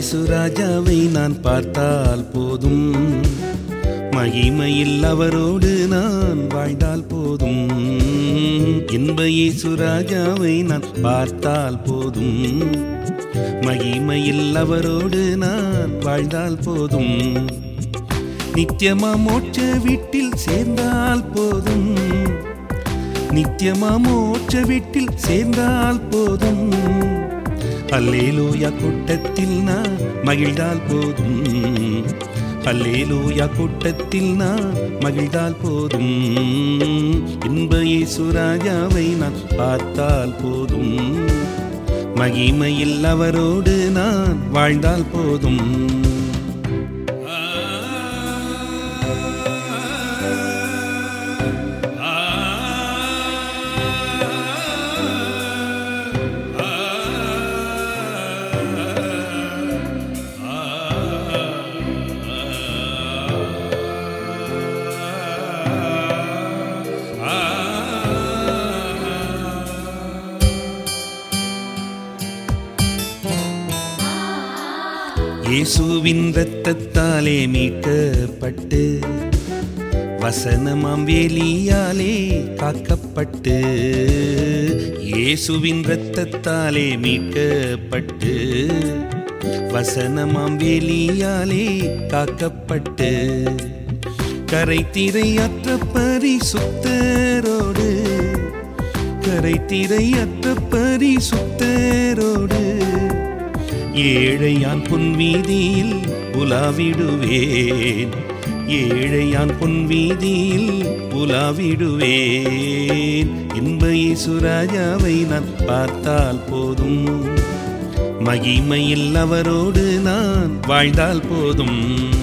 இயேசு ராஜாவை நான் பார்த்தால் போதும் மகிமையில் அவரோடு நான் வாழ்ந்தால் போதும் இன்ப இயேசு ராஜாவை நான் பார்த்தால் போதும் மகிமையில் அவரோடு நான் வாழ்ந்தால் போதும் நித்தியமா மோட்ச வீட்டில் சேர்ந்தால் போதும் நித்தியமா மோட்ச வீட்டில் சேர்ந்தால் போதும் அல்லேலூயா கூட்டத்தில் நான் மகிழ்ந்தால் போதும் அல்லேலூயா கூட்டத்தில் நான் மகிழ்ந்தால் போதும் இன்ப இயேசு ராஜாவை நான் பார்த்தால் போதும் மகிமையில் அவரோடு நான் வாழ்ந்தால் போதும் இயேசுவின் இரத்தத்தாலே மீட்கப்பட்டு வசனமாம் வேலியாலே காக்கப்பட்டு இயேசுவின் இரத்தத்தாலே மீட்கப்பட்டு வசனமாம் வேலியாலே காக்கப்பட்டு கரை திரையற்ற பரிசுத்தரோடு கரை திரையற்ற பரிசுத்தரோடு ஏழையான் பொன்வீதியில் உலாவிடுவேன் ஏழையான் பொன்வீதியில் உலாவிடுவேன் இன்ப இயேசுராஜாவை நான் பார்த்தால் போதும் மகிமையில் அவரோடு நான் வாழ்ந்தால் போதும்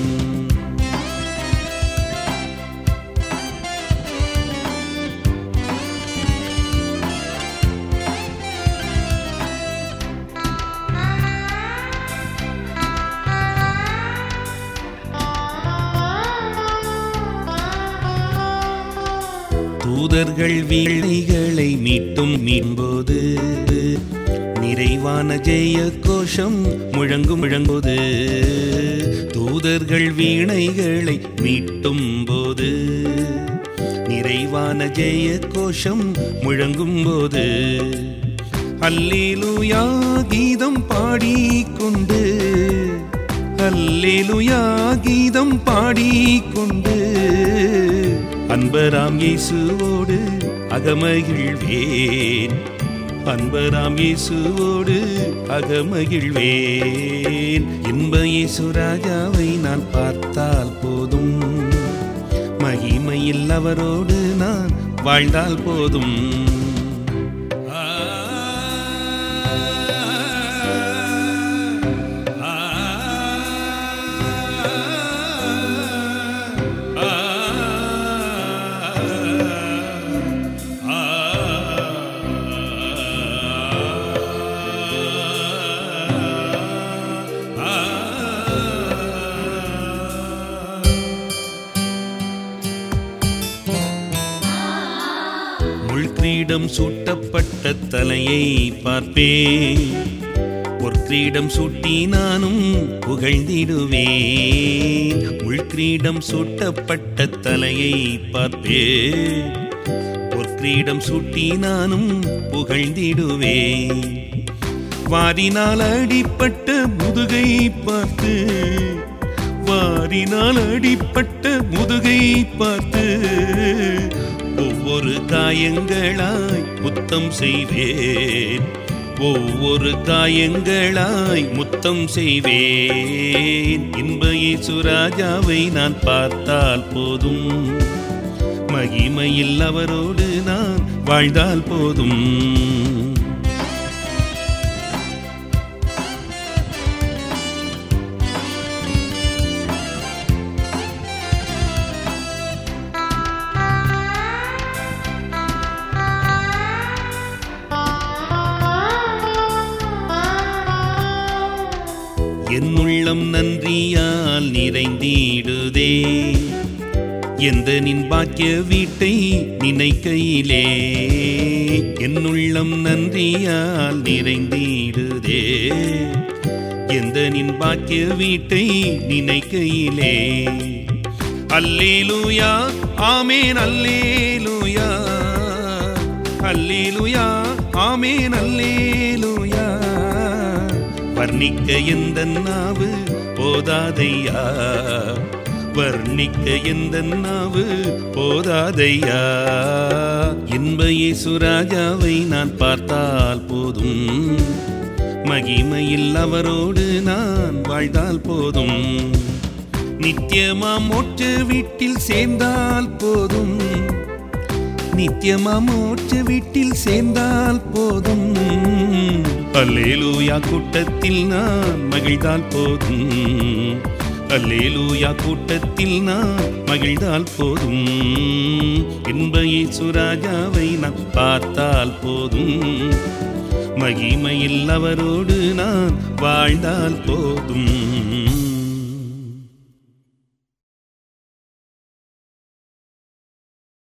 தூதர்கள் வீழைகளை மீட்டும் மீன்போது நிறைவான ஜெய கோஷம் முழங்கும் முழங்கும்போது தூதர்கள் வீணைகளை மீட்டும் போது நிறைவான ஜெய கோஷம் முழங்கும் போது அல்லேலூயா கீதம் பாடிக்கொண்டு அல்லேலூயா கீதம் பாடிக்கொண்டு அன்பராம் இயேசுவோடு அகமகிழ்வேன் அன்பராம் இயேசுவோடு அகமகிழ்வேன் இன்ப இயேசு ராஜாவை நான் பார்த்தால் போதும் மகிமையில் அவரோடு நான் வாழ்ந்தால் போதும் முள்கிரீடம் சூட்டப்பட்ட தலையை பார்ப்பேன் பொற்கிரீடம் சூட்டி நானும் புகழ்ந்திடுவேன் முள்கிரீடம் சூட்டப்பட்ட தலையை பார்ப்பேன் பொற்கிரீடம் சூட்டி நானும் புகழ்ந்திடுவேன் வாரினால் அடிப்பட்ட முதுகை பார்த்து வாரினால் அடிப்பட்ட முதுகை பார்த்து ஒவ்வொரு காயங்களாய் முத்தம் செய்வேன் ஒவ்வொரு காயங்களாய் முத்தம் செய்வேன் இன்ப இயேசு ராஜாவை நான் பார்த்தால் போதும் மகிமையில் அவரோடு நான் வாழ்ந்தால் போதும் என் உள்ளம் நன்றியால் நிறைந்திடுதே எந்த நின் பாக்கிய வீட்டை நினைக்கையிலே என் உள்ளம் நன்றியால் நிறைந்திடுதே எந்த நின் பாக்கிய வீட்டை நினைக்கையிலே அல்லேலூயா ஆமேன் அல்லேலூயா அல்லேலூயா ஆமேன் அல்லேலூயா வர்ணிக்க எந்த நாவு போதாதையா வர்ணிக்க எந்த நாவு போதாதையா இன்ப இயேசுராஜாவை நான் பார்த்தால் போதும் மகிமையில் அவரோடு நான் வாழ்ந்தால் போதும் நித்தியமா மோட்ச வீட்டில் சேர்ந்தால் போதும் நித்தியமா மோட்ச வீட்டில் சேர்ந்தால் போதும் அல்லேலூயா கூட்டத்தில் நான் மகிழ்ந்தால் போதும் அல்லேலூயா கூட்டத்தில் நான் மகிழ்ந்தால் போதும் இன்ப இயேசுராஜாவை நான் பார்த்தால் போதும் மகிமையில் அவரோடு நான் வாழ்ந்தால் போதும்